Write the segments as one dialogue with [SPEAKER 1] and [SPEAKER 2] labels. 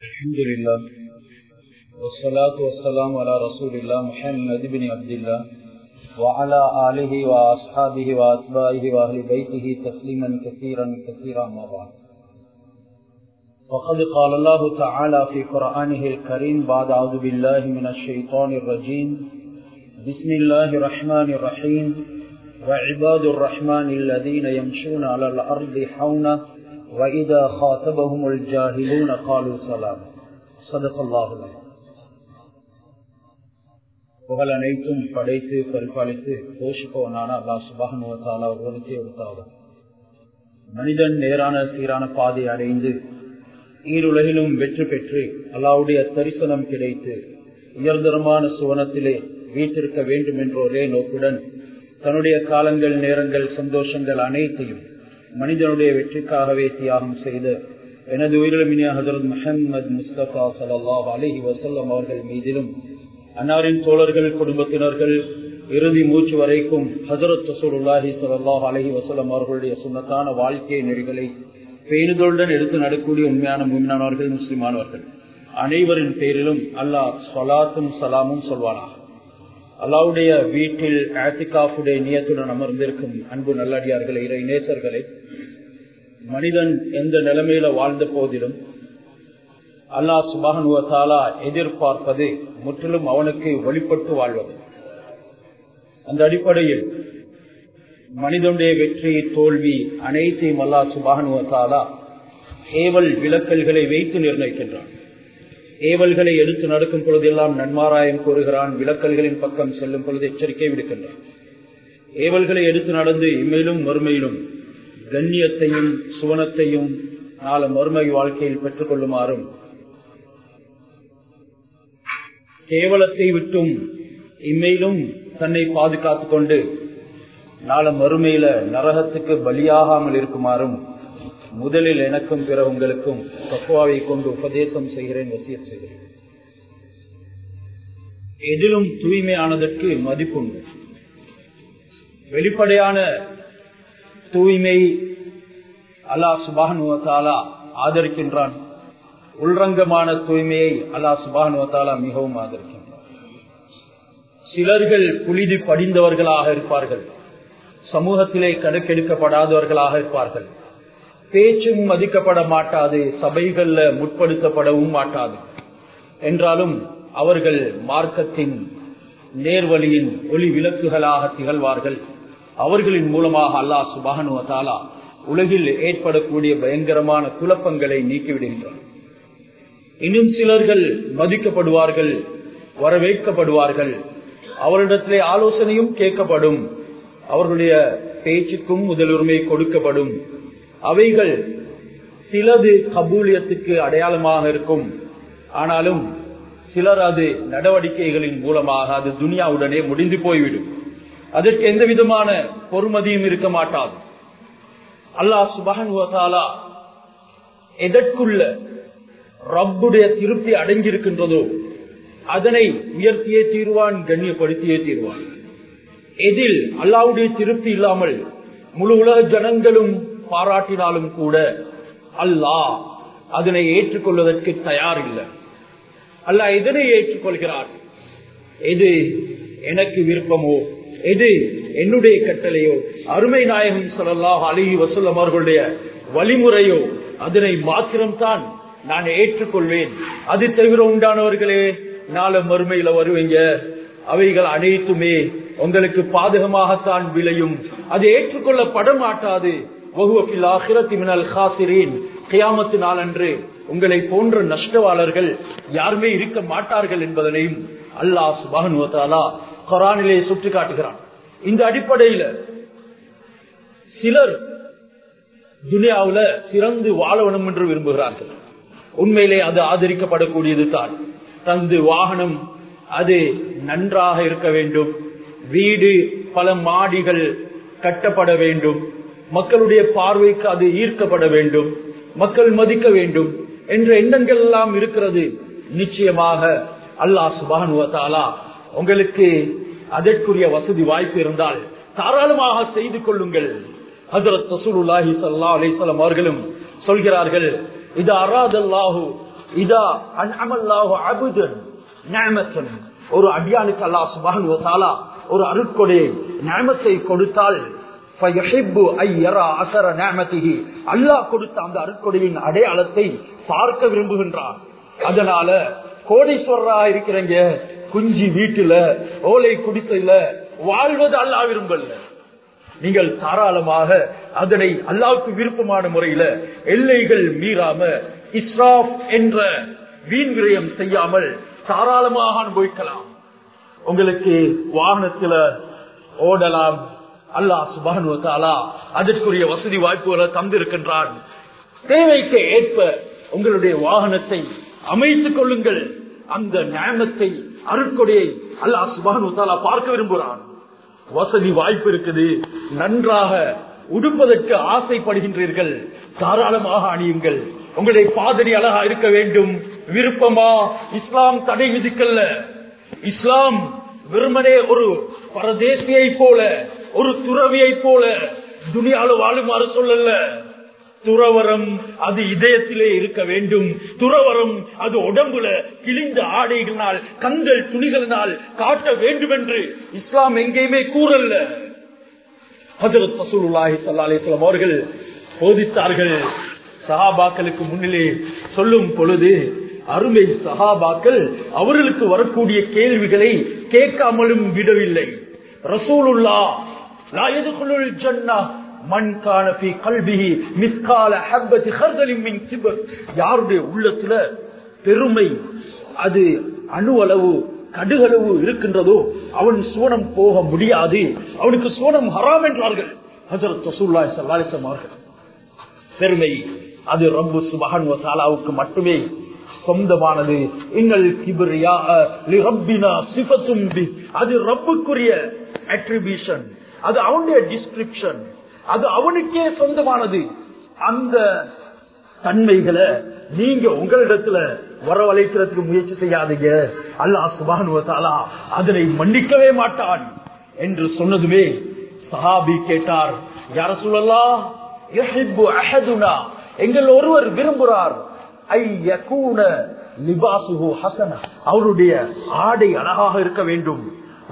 [SPEAKER 1] الحمد لله والصلاة والسلام على رسول الله محمد بن عبد الله وعلى آله وأصحابه وأتباعه وأهل بيته تسليما كثيرا كثيرا ما بعد وقد قال الله تعالى في قرآنه الكريم بعد أعوذ بالله من الشيطان الرجيم بسم الله الرحمن الرحيم وعباد الرحمن الذين يمشون على الأرض حونا وإذا خاطبهم الجاهلون قالوا سلام صدق الله العظيم புகழ் அனைத்தும் படைத்து பரிபாலித்து போஷிப்பவனான அல்லா சுபானுவத்தாலா ஒருவனுக்கே ஒருத்தாவது மனிதன் நேரான சீரான பாதை அடைந்து ஈருலகிலும் வெற்றி பெற்று அல்லாவுடைய தரிசனம் கிடைத்து உயர்தரமான சுவனத்திலே வீட்டிருக்க வேண்டும் என்ற ஒரே நோக்குடன் தன்னுடைய காலங்கள் நேரங்கள் சந்தோஷங்கள் அனைத்தையும் மனிதனுடைய வெற்றிக்காகவே தியாகம் செய்த எனது உயிரிழமினிய ஹசரத் முஹம்மது முஸ்தபா சல்லாஹ் அலஹி வசல்லம் அவர்கள் மீதிலும் அன்னாரின் தோழர்கள் குடும்பத்தினர்கள் இறுதி மூச்சு வரைக்கும் ஹசரத் ரசூலுல்லாஹி சல்லாஹ் அலஹி வசல்லம் அவர்களுடைய சுண்ணத்தான வாழ்க்கை நெறிகளை பேணுதலுடன் எடுத்து நடக்கூடிய உண்மையான முன்னானவர்கள் முஸ்லிமானவர்கள் அனைவரின் பேரிலும் அல்லாஹ் சொலாத்தும் சலாமும் சொல்வானாக அல்லாவுடைய வீட்டில் ஆத்திகாஃபுடைய நியத்துடன் அமர்ந்திருக்கும் அன்பு நல்லடியார்களை இறை நேசர்களை மனிதன் எந்த நிலைமையில வாழ்ந்த போதிலும் அல்லாஹ் சுபானுவத்தாலா எதிர்பார்ப்பது முற்றிலும் அவனுக்கு வழிபட்டு வாழ்வது அந்த அடிப்படையில் மனிதனுடைய வெற்றி தோல்வி அனைத்தையும் அல்லாஹ் சுபானுவத்தாலா ஏவல் விளக்கல்களை வைத்து நிர்ணயிக்கின்றான் ஏவல்களை எடுத்து நடக்கும் பொழுதெல்லாம் நன்மாராயம் கூறுகிறான் விளக்கல்களின் பக்கம் செல்லும் பொழுது எச்சரிக்கை விடுக்கின்றான் ஏவல்களை எடுத்து நடந்து இம்மையிலும் மறுமையிலும் கண்ணியத்தையும் சுவனத்தையும் நாள மறுமை வாழ்க்கையில் பெற்றுக் கொள்ளுமாறும் கேவலத்தை விட்டும் இம்மையிலும் தன்னை பாதுகாத்துக் கொண்டு நாள மறுமையில நரகத்துக்கு பலியாகாமல் இருக்குமாறும் முதலில் எனக்கும் பிற உங்களுக்கும் தக்குவாவை கொண்டு உபதேசம் செய்கிறேன் வசியம் செய்கிறேன் எதிலும் தூய்மையானதற்கு மதிப்புண்டு வெளிப்படையான தூய்மை அல்லா சுபானுவத்தாலா ஆதரிக்கின்றான் உள்ரங்கமான தூய்மையை அல்லா சுபானுவத்தாலா மிகவும் ஆதரிக்கின்றான் சிலர்கள் புலிதி படிந்தவர்களாக இருப்பார்கள் சமூகத்திலே கணக்கெடுக்கப்படாதவர்களாக இருப்பார்கள் பேச்சும் மதிக்கப்பட மாட்டாது சபைகள்ல முற்படுத்தப்படவும் மாட்டாது என்றாலும் அவர்கள் மார்க்கத்தின் நேர்வழியின் ஒளி விளக்குகளாக திகழ்வார்கள் அவர்களின் மூலமாக அல்லாஹ் சுபானுவத்தாலா உலகில் ஏற்படக்கூடிய பயங்கரமான குழப்பங்களை நீக்கிவிடுகின்றனர் இன்னும் சிலர்கள் மதிக்கப்படுவார்கள் வரவேற்கப்படுவார்கள் அவரிடத்திலே ஆலோசனையும் கேட்கப்படும் அவர்களுடைய பேச்சுக்கும் முதலுரிமை கொடுக்கப்படும் அவைகள் சிலது கபூலியத்துக்கு அடையாளமாக இருக்கும் ஆனாலும் சிலர் அது நடவடிக்கைகளின் மூலமாக அது துனியாவுடனே முடிந்து போய்விடும் அதற்கு எந்த விதமான பொறுமதியும் இருக்க மாட்டாது அல்லாஹ் சுபகனுவதாலா எதற்குள்ள ரப்புடைய திருப்தி அடங்கியிருக்கின்றதோ அதனை உயர்த்தியே தீர்வான் கண்ணியப்படுத்தியே தீர்வான் எதில் அல்லாவுடைய திருப்தி இல்லாமல் முழு உலக ஜனங்களும் பாராட்டினாலும் கூட அல்லாஹ் அதனை ஏற்றுக்கொள்வதற்கு தயார் இல்லை அல்லாஹ் எதனை ஏற்றுக்கொள்கிறார் எது எனக்கு விருப்பமோ எது என்னுடைய கட்டளையோ அருமை நாயகம் சொல்லலாம் அழகி வசல்லம் அவர்களுடைய வழிமுறையோ அதனை மாத்திரம்தான் நான் ஏற்றுக்கொள்வேன் அது தவிர உண்டானவர்களே நாள மறுமையில வருவீங்க அவைகள் அனைத்துமே உங்களுக்கு பாதகமாகத்தான் விளையும் அது ஏற்றுக்கொள்ளப்பட மாட்டாது கியாமத்து நாளன்று உங்களை போன்ற நஷ்டவாளர்கள் யாருமே இருக்க மாட்டார்கள் என்பதனையும் அல்லாஹ் சுபானுவத்தாலா கொரானிலே சுட்டி காட்டுகிறான் இந்த அடிப்படையில சிலர் துனியாவுல சிறந்து வாழவனும் என்று விரும்புகிறார்கள் உண்மையிலே அது ஆதரிக்கப்படக்கூடியது தான் தந்து வாகனம் அது நன்றாக இருக்க வேண்டும் வீடு பல மாடிகள் கட்டப்பட வேண்டும் மக்களுடைய பார்வைக்கு அது ஈர்க்கப்பட வேண்டும் மக்கள் மதிக்க வேண்டும் என்ற எண்ணங்கள் எல்லாம் இருக்கிறது நிச்சயமாக அல்லாஹ் சுபானுவத்தாலா உங்களுக்கு அதற்குரிய வசதி வாய்ப்பு இருந்தால் தாராளமாக செய்து கொள்ளுங்கள் ஹசரத் ரசூலுல்லாஹி ஸல்லல்லாஹு அலைஹி வஸல்லம் அவர்களும் சொல்கிறார்கள் இது அராதல்லாஹு இதா அன்அமல்லாஹு அபுதன் நிஅமத்தன் ஒரு அடியானுக்கு அல்லாஹ் சுப்ஹானஹு வ தஆலா ஒரு அருட்கொடை நிஅமத்தை கொடுத்தால் ஃபயஹிப்பு ஐ யரா அஸர நிஅமத்திஹி அல்லாஹ் கொடுத்த அந்த அருட்கொடையின் அடையாளத்தை பார்க்க விரும்புகின்றான் அதனால கோடீஸ்வரரா இருக்கிறீங்க குஞ்சி வீட்டுல ஓலை குடிசையில வாழ்வது அல்லாஹ் விரும்பல நீங்கள் தாராளமாக அதனை அல்லாவுக்கு விருப்பமான முறையில எல்லைகள் மீறாம இஸ்ராப் என்ற வீண் விரயம் செய்யாமல் தாராளமாக அனுபவிக்கலாம் உங்களுக்கு வாகனத்துல ஓடலாம் அல்லாஹ் சுபானுவத்தாலா அதற்குரிய வசதி வாய்ப்புகளை தந்திருக்கின்றான் தேவைக்கு ஏற்ப உங்களுடைய வாகனத்தை அமைத்துக் கொள்ளுங்கள் அந்த நியாயத்தை அருட்கொடையை அல்லாஹ் சுபானுவத்தாலா பார்க்க விரும்புகிறான் வசதி வாய்ப்பு இருக்குது நன்றாக உடுப்பதற்கு ஆசைப்படுகின்றீர்கள் தாராளமாக அணியுங்கள் உங்களுடைய பாதரி அழகா இருக்க வேண்டும் விருப்பமா இஸ்லாம் தடை விதிக்கல்ல இஸ்லாம் வெறுமனே ஒரு பரதேசியை போல ஒரு துறவியை போல துணியால வாழுமாறு சொல்லல துறவரம் அது இதயத்திலே இருக்க வேண்டும் துறவரம் அது உடம்புல கிழிந்த ஆடைகளினால் கந்தல் துணிகளினால் காட்ட வேண்டும் என்று இஸ்லாம் எங்கேயுமே கூறல்ல ஹஜரத் ரசூலுல்லாஹி ஸல்லல்லாஹு அலைஹி வஸல்லம் அவர்கள் போதித்தார்கள் சஹாபாக்களுக்கு முன்னிலே சொல்லும் பொழுது அருமை சஹாபாக்கள் அவர்களுக்கு வரக்கூடிய கேள்விகளை கேட்காமலும் விடவில்லை ரசூலுல்லா லா யதுகுலுல் ஜன்னah மண் கான ஃபீ கல்பிஹி மிஸ்கால ஹப்பத்தி ஹர்தலின் மின் கிபர் யாருடைய உள்ளத்துல பெருமை அது அணுவளவு கடுகளவு இருக்கின்றதோ அவன் சுவனம் போக முடியாது அவனுக்கு சுவனம் ஹராம் என்றார்கள் ஹஜரத் ரசூலுல்லாஹி ஸல்லல்லாஹு அலைஹி வஸல்லம் அவர்கள் பெருமை அது ரப்பு சுபஹான் வசாலாவுக்கு மட்டுமே சொந்தமானது இன்னல் கிபிரியா ரப்பினா சிபத்தும் பி அது ரப்புக்குரிய அட்ரிபியூஷன் அது அவனுடைய டிஸ்கிரிப்ஷன் அது அவனுக்கே சொந்தமானது அந்த தன்மைகளை நீங்க உங்களிடத்துல வரவழைக்கிறதுக்கு முயற்சி செய்யாதீங்க அல்லாஹ் சுபானுவத்தாலா அதனை மன்னிக்கவே மாட்டான் என்று சொன்னதுமே சஹாபி கேட்டார் யார சொல்லலாம் எங்கள் ஒருவர் விரும்புகிறார் அவருடைய ஆடை அழகாக இருக்க வேண்டும்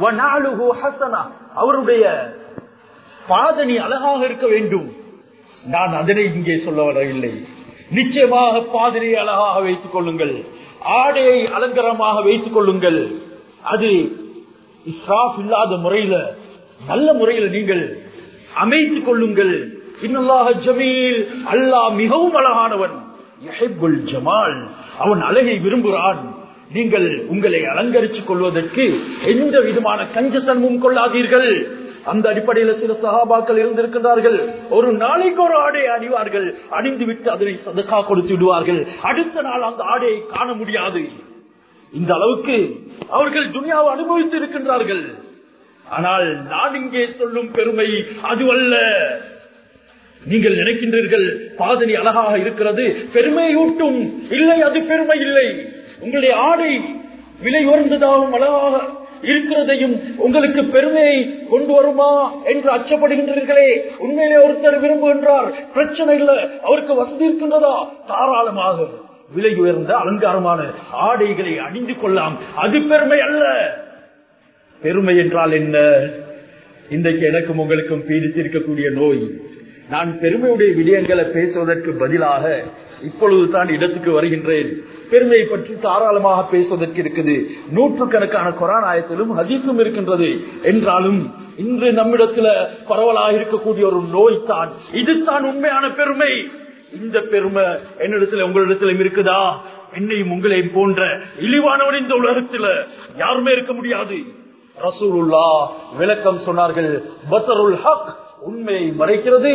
[SPEAKER 1] அவருடைய பாதனி அழகாக இருக்க வேண்டும் நான் அதனை இங்கே சொல்ல வரவில்லை நிச்சயமாக பாதனை அழகாக வைத்துக் கொள்ளுங்கள் ஆடையை அலங்கரமாக வைத்துக் கொள்ளுங்கள் அது இஸ்ராப் இல்லாத முறையில நல்ல முறையில நீங்கள் அமைத்துக் கொள்ளுங்கள் இன்னல்லாக ஜமீல் அல்லாஹ் மிகவும் அழகானவன் ஜமால் அவன் அழகை விரும்புகிறான் நீங்கள் உங்களை அலங்கரித்துக் கொள்வதற்கு எந்த விதமான கஞ்சத்தன்மும் கொள்ளாதீர்கள் அந்த அடிப்படையில் சில சகாபாக்கள் இருந்திருக்கிறார்கள் ஒரு நாளைக்கு ஒரு ஆடை அணிவார்கள் அணிந்து விட்டு அதனை சதக்கா கொடுத்து விடுவார்கள் அடுத்த நாள் அந்த ஆடையை காண முடியாது இந்த அளவுக்கு அவர்கள் துனியாவை அனுபவித்து இருக்கின்றார்கள் ஆனால் நான் இங்கே சொல்லும் பெருமை அதுவல்ல நீங்கள் நினைக்கின்றீர்கள் பாதனி அழகாக இருக்கிறது பெருமையூட்டும் இல்லை அது பெருமை இல்லை உங்களுடைய ஆடை விலை உயர்ந்ததாகவும் அழகாக இருக்கிறதையும் உங்களுக்கு பெருமையை கொண்டு வருமா என்று அச்சப்படுகின்றீர்களே உண்மையிலே ஒருத்தர் விரும்புகின்றார் பிரச்சனை இல்லை அவருக்கு வசதி இருக்கின்றதா தாராளமாக விலை உயர்ந்த அலங்காரமான ஆடைகளை அணிந்து கொள்ளலாம் அது பெருமை அல்ல பெருமை என்றால் என்ன இன்றைக்கு எனக்கும் உங்களுக்கும் பீடித்திருக்கக்கூடிய நோய் நான் பெருமையுடைய விடயங்களை பேசுவதற்கு பதிலாக இப்பொழுது தான் இடத்துக்கு வருகின்றேன் பெருமையை பற்றி தாராளமாக பேசுவதற்கு இருக்குது நூற்றுக்கணக்கான கொரான் ஆயத்திலும் ஹதீஸும் இருக்கின்றது என்றாலும் இன்று நம்மிடத்துல பரவலாக இருக்கக்கூடிய ஒரு நோய் தான் இதுதான் உண்மையான பெருமை இந்த பெருமை என்னிடத்துல உங்களிடத்திலும் இருக்குதா என்னையும் உங்களையும் போன்ற இழிவானவன் இந்த உலகத்துல யாருமே இருக்க முடியாது ரசூலுல்லா விளக்கம் சொன்னார்கள் பத்தருல் ஹக் உண்மையை மறைக்கிறது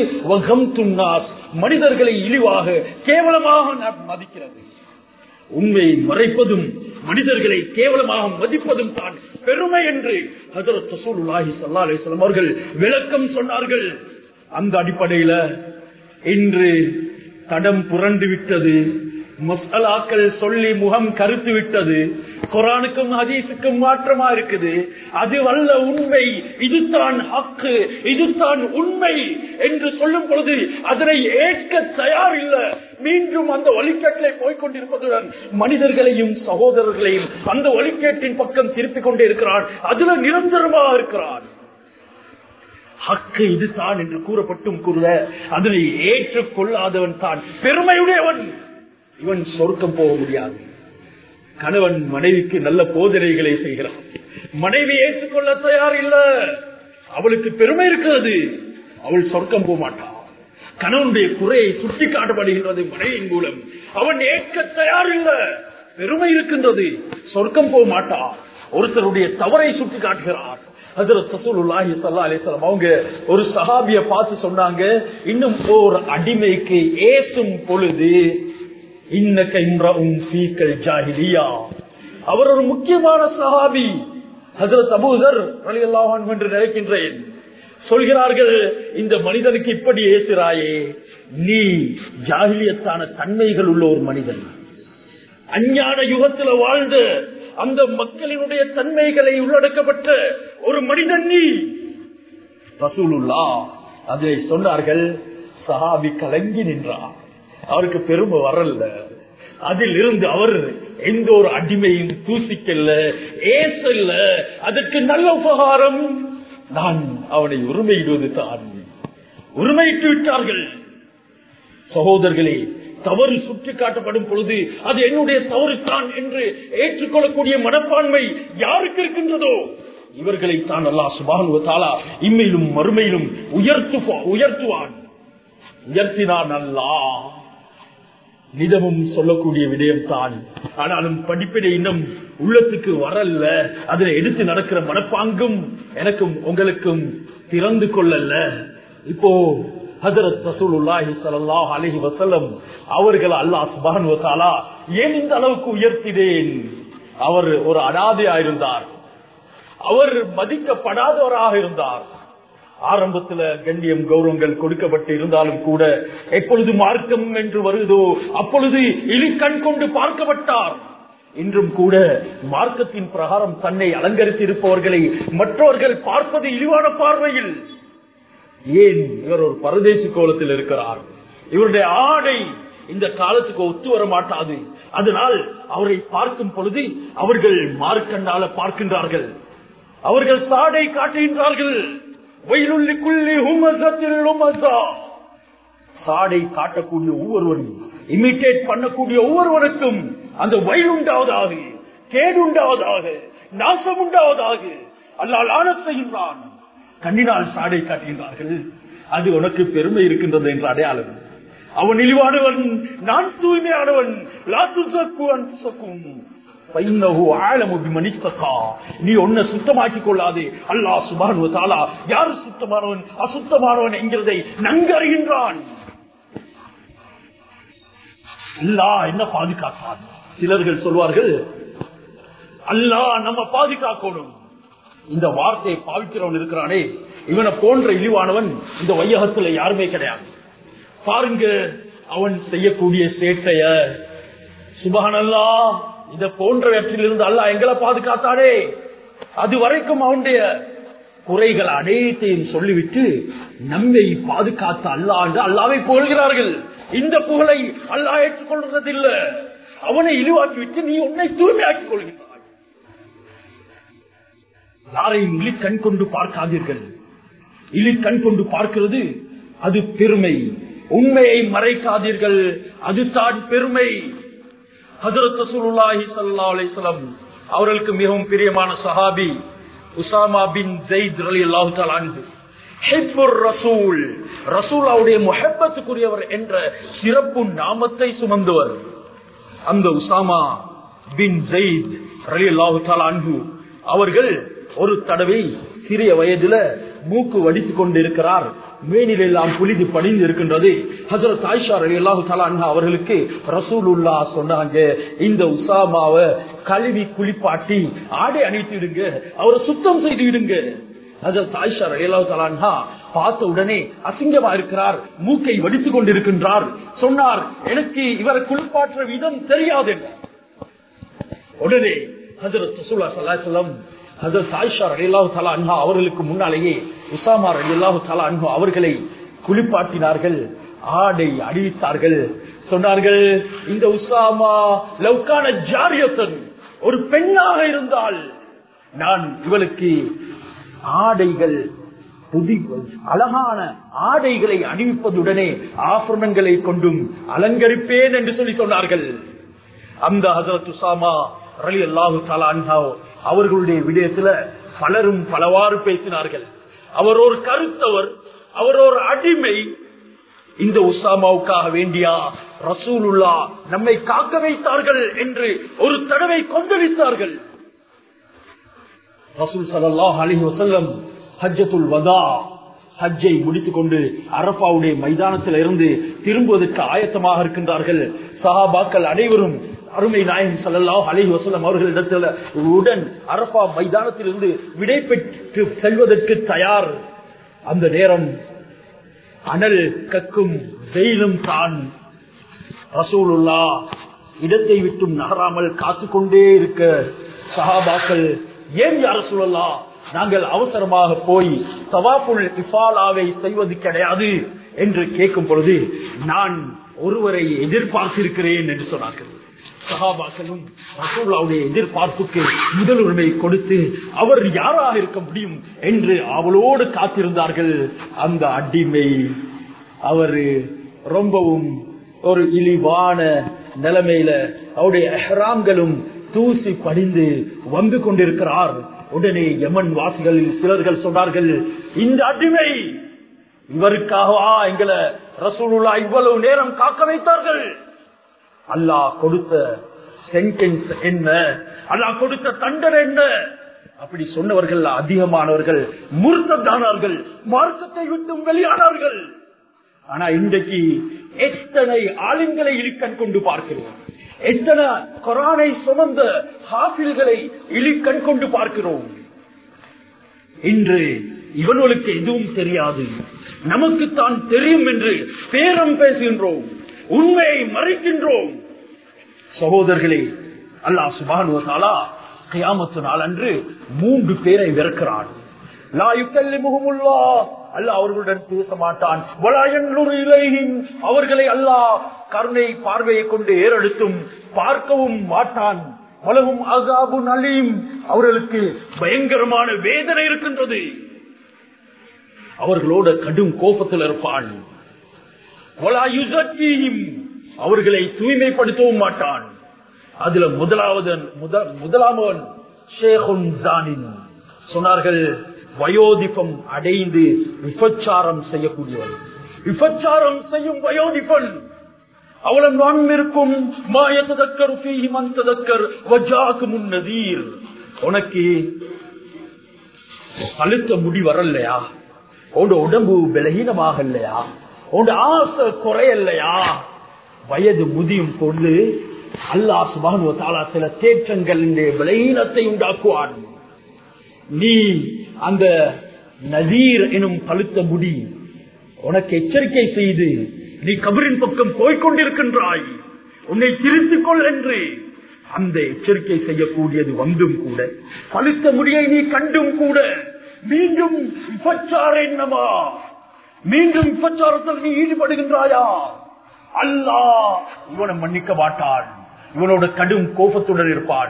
[SPEAKER 1] மனிதர்களை இழிவாக கேவலமாக மதிக்கிறது உண்மையை மறைப்பதும் மனிதர்களை கேவலமாக மதிப்பதும் தான் பெருமை என்று ஹசரத் ரசூலுல்லாஹி ஸல்லல்லாஹு அலைஹி வஸல்லம் அவர்கள் விளக்கம் சொன்னார்கள் அந்த அடிப்படையில இன்று தடம் புரண்டு விட்டது மசாலாக்கள் சொல்லி முகம் கருத்து விட்டது குரானுக்கும் ஹதீஸுக்கும் மாற்றமா இருக்குது அது வல்ல உண்மை இதுதான் ஹக்கு இதுதான் உண்மை என்று சொல்லும் பொழுது அதனை ஏற்க தயார் இல்ல மீண்டும் அந்த வழிகேட்டிலே போய்கொண்டிருப்பதுடன் மனிதர்களையும் சகோதரர்களையும் அந்த வழிகேட்டின் பக்கம் திருப்பிக் கொண்டே இருக்கிறான் அதுல நிரந்தரமாக இருக்கிறான் ஹக்கு இதுதான் என்று கூறப்பட்டும் கூட அதனை ஏற்றுக்கொள்ளாதவன் தான் பெருமையுடையவன் இவன் சொர்க்கம் போக முடியாது கணவன் மனைவிக்கு நல்ல போதனைகளை செய்கிறான் மனைவி ஏற்றுக்கொள்ள தயார் இல்ல அவளுக்கு பெருமை இருக்கிறது அவள் சொர்க்கம் போக மாட்டான் கணவனுடைய குறையை சுட்டி காட்டப்படுகின்றது மனைவியின் மூலம் அவன் ஏற்க தயார் இல்ல பெருமை இருக்கின்றது சொர்க்கம் போக மாட்டான் ஒருத்தருடைய தவறை சுட்டி காட்டுகிறார் அவங்க ஒரு சஹாபிய பார்த்து சொன்னாங்க இன்னும் ஒரு அடிமைக்கு ஏசும் பொழுது அவர் ஒரு முக்கியமான சஹாபி ஹசரத் அபூதர் என்று நினைக்கின்றேன் சொல்கிறார்கள் இந்த மனிதனுக்கு இப்படி ஏசுறாயே நீ ஜாகிலியத்தான தன்மைகள் உள்ள ஒரு மனிதன் அஞ்ஞான யுகத்துல வாழ்ந்த அந்த மக்களினுடைய தன்மைகளை உள்ளடக்கப்பட்ட ஒரு மனிதன் நீ ரசூலுல்லா அதை சொன்னார்கள் சஹாபி கலங்கி நின்றார் அவருக்கு பெருமை வரல அதில் இருந்து அவர் எந்த ஒரு அடிமையும் தூசிக்கல்ல ஏசல்ல அதற்கு நல்ல உபகாரம் நான் அவனை உரிமையிடுவது தான் உரிமையிட்டு விட்டார்கள் சகோதரர்களே தவறு சுட்டி காட்டப்படும் பொழுது அது என்னுடைய தவறு தான் என்று ஏற்றுக்கொள்ளக்கூடிய மனப்பான்மை யாருக்கு இருக்கின்றதோ இவர்களை தான் அல்லா சுபானுவத்தாலா இம்மையிலும் மறுமையிலும் உயர்த்து உயர்த்துவான் உயர்த்தினான் அல்லா நிதமும் சொல்லக்கூடிய விடயம் தான் ஆனாலும் படிப்பினை இன்னும் உள்ளத்துக்கு வரல அதில் எடுத்து நடக்கிற மனப்பாங்கும் எனக்கும் உங்களுக்கும் திறந்து கொள்ளல இப்போ ஹசரத் ரசூலுல்லாஹி ஸல்லல்லாஹு அலைஹி வஸல்லம் அவர்கள் அல்லாஹ் சுப்ஹானஹு வ தஆலா ஏன் இந்த அளவுக்கு உயர்த்தினேன் அவர் ஒரு அனாதையா இருந்தார் அவர் மதிக்கப்படாதவராக இருந்தார் ஆரம்பத்துல கண்ணியம் கௌரவங்கள் கொடுக்கப்பட்டு இருந்தாலும் கூட எப்பொழுது மார்க்கம் என்று வருதோ அப்பொழுது இலி கண் கொண்டு பார்க்கப்பட்டார் இன்றும் கூட மார்க்கத்தின் பிரகாரம் தன்னை அலங்கரித்து இருப்பவர்களை மற்றவர்கள் பார்ப்பது இழிவான பார்வையில் ஏன் இவர் ஒரு பரதேசி கோலத்தில் இருக்கிறார் இவருடைய ஆடை இந்த காலத்துக்கு ஒத்து வர மாட்டாது அதனால் அவரை பார்க்கும் பொழுது அவர்கள் மார்க்கண்டால பார்க்கின்றார்கள் அவர்கள் சாடை காட்டுகின்றார்கள் சாடை காட்டக்கூடிய ஒவ்வொருவரும் இமிட்டேட் பண்ணக்கூடிய ஒவ்வொருவருக்கும் அந்த வயல் உண்டாவதாக கேடு உண்டாவதாக நாசம் உண்டாவதாக அல்லால் ஆன செய்கின்றான் கண்ணினால் சாடை காட்டுகின்றார்கள் அது உனக்கு பெருமை இருக்கின்றது என்ற அடையாளம் அவன் இழிவானவன் நான் தூய்மையானவன் நீ ஒன்ன சுத்தமாக்கி கொள்ளாதே அல்லா சுபானுவ யார் சுத்தமானவன் அசுத்தமானவன் என்கிறதை நன்கறிகின்றான் அல்லா என்ன பாதுகாத்தான் சிலர்கள் சொல்வார்கள் அல்லா நம்ம பாதுகாக்கணும் இந்த வார்த்தையை பாவிக்கிறவன் இருக்கிறானே இவனை போன்ற இழிவானவன் இந்த வையகத்துல யாருமே கிடையாது பாருங்க அவன் செய்யக்கூடிய சேட்டைய சுபகனல்லா இத போன்றவற்றிலிருந்து அல்ல எங்களை பாதுகாத்தானே அது வரைக்கும் அவனுடைய குறைகள் அனைத்தையும் சொல்லிவிட்டு நம்மை பாதுகாத்த அல்லா என்று அல்லாவை புகழ்கிறார்கள் இந்த புகழை அல்லா ஏற்றுக்கொள்வதில்லை அவனை இழிவாக்கி விட்டு நீ உன்னை தூய்மையாக்கிக் கொள்கிறாய் யாரையும் இழி கண் கொண்டு பார்க்காதீர்கள் இழி கண் கொண்டு பார்க்கிறது அது பெருமை உண்மையை மறைக்காதீர்கள் அதுதான் பெருமை ஹசரத் ரசூலுல்லாஹி ஸல்லல்லாஹு அலைஹி வஸல்லம் அவர்களுக்கு மிகவும் பிரியமான சஹாபி உசாமா பின் ஜெயித் ரலியல்லாஹு தஆலா அன்ஹு ஹிப்புர் ரசூல் ரசூலாவுடைய முஹப்பத்துக்குரியவர் என்ற சிறப்பு நாமத்தை சுமந்தவர் அந்த உசாமா பின் ஜெயித் ரலியல்லாஹு தஆலா அன்ஹு அவர்கள் ஒரு தடவை சிறிய வயதுல மூக்கு வடித்துக் கொண்டிருக்கிறார் மேனில் எல்லாம் புலிது படிந்து இருக்கின்றது ஹசரத் ஆயிஷா அலி அல்லாஹு தலா அவர்களுக்கு ரசூலுல்லா சொன்னாங்க இந்த உசாமாவை கழுவி குளிப்பாட்டி ஆடை அணித்து விடுங்க அவரை சுத்தம் செய்து விடுங்க ஹசரத் ஆயிஷா ரலியல்லாஹு தஆலா அன்ஹா பார்த்த உடனே அசிங்கமா இருக்கிறார் மூக்கை வடித்துக் கொண்டிருக்கின்றார் சொன்னார் எனக்கு இவரை குளிப்பாற்ற விதம் தெரியாது என்றார். உடனே ஹசரத் ரசூலுல்லாஹி ஸல்லல்லாஹு அலைஹி வஸல்லம் ஹசரத் ஆயிஷா ரலியல்லாஹு தஆலா அன்ஹா அவர்களுக்கு முன்னாலேயே உசாமா ரலியல்லாஹு தஆலா அன்ஹு அவர்களை குளிப்பாட்டினார்கள் ஆடை அணிவித்தார்கள் சொன்னார்கள் இந்த உசாமா லவ்கான ஜாரியத்தன் ஒரு பெண்ணாக இருந்தால் நான் இவளுக்கு ஆடைகள் புதி அழகான ஆடைகளை அணிவிப்பதுடனே ஆபரணங்களை கொண்டும் அலங்கரிப்பேன் என்று சொல்லி சொன்னார்கள் அந்த ஹசரத் உசாமா ரலி அல்லாஹு அன்ஹா அவர்களுடைய விடயத்துல பலரும் பலவாறு பேசினார்கள் அவர் ஒரு கருத்தவர் அவர் ஒரு அடிமை இந்த உசாமாவுக்காக வேண்டியா ரசூலுல்லா நம்மை காக்க வைத்தார்கள் என்று ஒரு தடவை கொந்தளித்தார்கள் ரசூல் சல்லாஹ் அலி வசல்லம் ஹஜ்ஜத்துல் வதா ஹஜ்ஜை முடித்துக் கொண்டு அரபாவுடைய மைதானத்தில் இருந்து திரும்புவதற்கு ஆயத்தமாக இருக்கின்றார்கள் சஹாபாக்கள் அனைவரும் அருமை நாயகம் சல்லாஹ் அலி வசல்லம் அவர்களிடத்தில் உடன் அரபா மைதானத்திலிருந்து விடை பெற்று செல்வதற்கு தயார் அந்த நேரம் அனல் கக்கும் வெயிலும் தான் ரசூலுல்லா இடத்தை விட்டும் நகராமல் காத்துக்கொண்டே இருக்க சஹாபாக்கள் ஏன் யார சொல்லலாம் நாங்கள் அவசரமாக போய் தவாப்புல் இஃபாலாவை செய்வது கிடையாது என்று கேட்கும் பொழுது நான் ஒருவரை எதிர்பார்த்திருக்கிறேன் என்று சொன்னார்கள் சகாபாக்களும் ரசூல்லாவுடைய எதிர்பார்ப்புக்கு முதலுரிமை கொடுத்து அவர் யாராக இருக்க முடியும் என்று அவளோடு காத்திருந்தார்கள் அந்த அடிமை அவர் ரொம்பவும் ஒரு இழிவான நிலைமையில அவருடைய எஹ்ராம்களும் தூசி படிந்து வந்து கொண்டிருக்கிறார் உடனே யமன் வாசிகளில் சிலர்கள் சொன்னார்கள் இந்த அடிமை இவருக்காகவா எங்களை ரசூலுல்லா இவ்வளவு நேரம் காக்க வைத்தார்கள் அல்லாஹ் கொடுத்த சென்டென்ஸ் என்ன அல்லாஹ் கொடுத்த தண்டனை என்ன அப்படி சொன்னவர்கள் அதிகமானவர்கள் முர்த்ததானார்கள் மார்க்கத்தை விட்டும் வெளியானார்கள் ஆனா இன்றைக்கு எத்தனை ஆளுங்களை இழுக்கண் கொண்டு பார்க்கிறோம் எத்தனை கொரானை சுமந்த ஹாஃபில்களை இழுக்கண் கொண்டு பார்க்கிறோம் இன்று இவர்களுக்கு எதுவும் தெரியாது நமக்கு தான் தெரியும் என்று பேரம் பேசுகின்றோம் உண்மையை மறைக்கின்றோம் சகோதரர்களே அல்லாஹ் சுபானுவத்தாலா கியாமத்து நாள் அன்று மூன்று பேரை விறக்கிறான் அல்ல அவர்களுடன் பேச மாட்டான் அவர்களை அல்லாஹ் கருணை பார்வையை கொண்டு ஏறெடுத்தும் பார்க்கவும் மாட்டான் வலகும் அகாபு நலீம் அவர்களுக்கு பயங்கரமான வேதனை இருக்கின்றது அவர்களோட கடும் கோபத்தில் இருப்பான் அவர்களை தூய்மைப்படுத்தவும் மாட்டான் அதுல முதலாவது முதலாமவன் சொன்னார்கள் வயோதிபம் அடைந்து விபச்சாரம் செய்யக்கூடியவன் விபச்சாரம் செய்யும் வயோதிபன் அவளம் நான் இருக்கும் மாயத்ததக்கர் மந்ததக்கர் வஜாக்கு முன்னதீர் உனக்கு அழுத்த முடி வரலையா உன் உடம்பு பலகீனமாக இல்லையா உன் ஆசை குறையலையா வயது முதியும் பொழுது அல்லா சுபானு தாலா சில தேற்றங்களின் பலகீனத்தை உண்டாக்குவான் நீ அந்த நதீர் எனும் பழுத்த முடி உனக்கு எச்சரிக்கை செய்து நீ கபரின் பக்கம் போய்கொண்டிருக்கின்றாய் உன்னை திருத்திக் கொள் என்று அந்த எச்சரிக்கை செய்யக்கூடியது வந்தும் கூட பழுத்த முடியை நீ கண்டும் கூட மீண்டும் விபச்சார என்னமா மீண்டும் விபச்சாரத்தில் நீ ஈடுபடுகின்றாயா அல்லா இவனை மன்னிக்க மாட்டான் இவனோட கடும் கோபத்துடன் இருப்பான்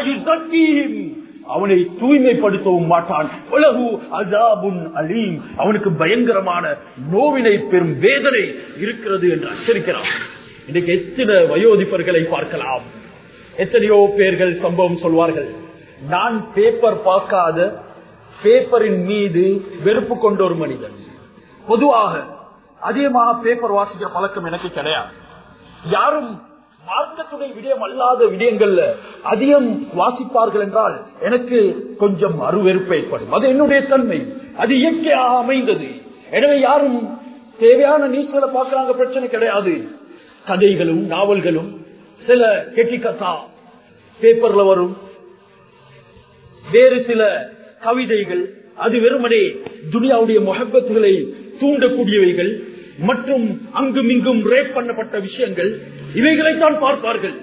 [SPEAKER 1] அவனை தூய்மைப்படுத்தவும் மாட்டான் உலகு அதாபுன் அலீம் அவனுக்கு பயங்கரமான நோவினை பெரும் வேதனை இருக்கிறது என்று அச்சரிக்கிறான் இன்றைக்கு எத்தனை வயோதிபர்களை பார்க்கலாம் எத்தனையோ பேர்கள் சம்பவம் சொல்வார்கள் நான் பேப்பர் பார்க்காத பேப்பரின் மீது வெறுப்பு கொண்ட ஒரு மனிதன் பொதுவாக அதிகமாக பேப்பர் வாசிக்கிற பழக்கம் எனக்கு கிடையாது யாரும் மார்க்கத்துடைய விடயம் அல்லாத விடயங்கள்ல அதிகம் வாசிப்பார்கள் என்றால் எனக்கு கொஞ்சம் அருவெறுப்பு ஏற்படும் அது என்னுடைய தன்மை அது இயற்கையாக அமைந்தது எனவே யாரும் தேவையான நியூஸ்களை பார்க்கறாங்க பிரச்சனை கிடையாது கதைகளும் நாவல்களும் சில கெட்டி கதா பேப்பர்ல வரும் வேறு சில கவிதைகள் அது வெறுமனே துனியாவுடைய முகப்பத்துகளை தூண்டக்கூடியவைகள் மற்றும் அங்கும் இங்கும் ரேப் பண்ணப்பட்ட விஷயங்கள் இவைகளைத்தான் பார்ப்பார்கள்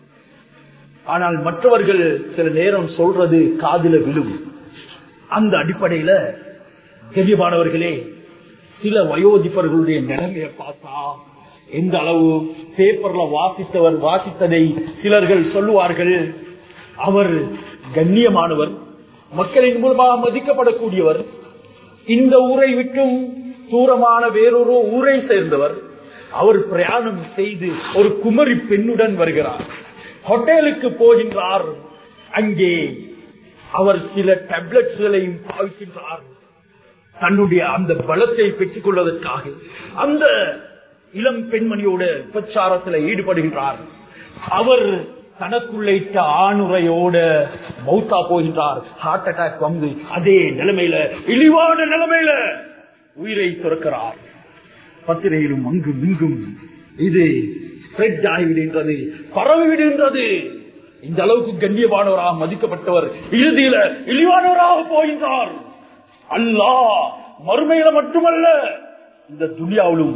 [SPEAKER 1] ஆனால் மற்றவர்கள் சில நேரம் சொல்றது காதில விழும் அந்த அடிப்படையில தெளிவானவர்களே சில வயோதிபர்களுடைய நிலைமையை பார்த்தா எந்த அளவு பேப்பர்ல வாசித்தவர் வாசித்ததை சிலர்கள் சொல்லுவார்கள் அவர் கண்ணியமானவர் மக்களின் மூலமாக மதிக்கப்படக்கூடியவர் இந்த ஊரை விட்டும் தூரமான வேறொரு ஊரை சேர்ந்தவர் அவர் பிரயாணம் செய்து ஒரு குமரி பெண்ணுடன் வருகிறார் ஹோட்டலுக்கு போகின்றார் அங்கே அவர் சில டேப்லெட்ஸ்களையும் பாவிக்கின்றார் தன்னுடைய அந்த பலத்தை பெற்றுக் கொள்வதற்காக அந்த இளம் பெண்மணியோட பிரச்சாரத்தில் ஈடுபடுகின்றார் அவர் தனக்குள்ளிட்ட ஆணுரையோட மௌத்தா போகின்றார் ஹார்ட் அட்டாக் வந்து அதே நிலைமையில இழிவான நிலைமையில உயிரை துறக்கிறார் பத்திரையிலும் அங்கும் இங்கும் இது ஸ்ப்ரெட் ஆகிவிடுகின்றது பரவிவிடுகின்றது இந்த அளவுக்கு கண்ணியமானவராக மதிக்கப்பட்டவர் இறுதியில இழிவானவராக போகின்றார் அல்லாஹ் மறுமையில மட்டுமல்ல இந்த துனியாவிலும்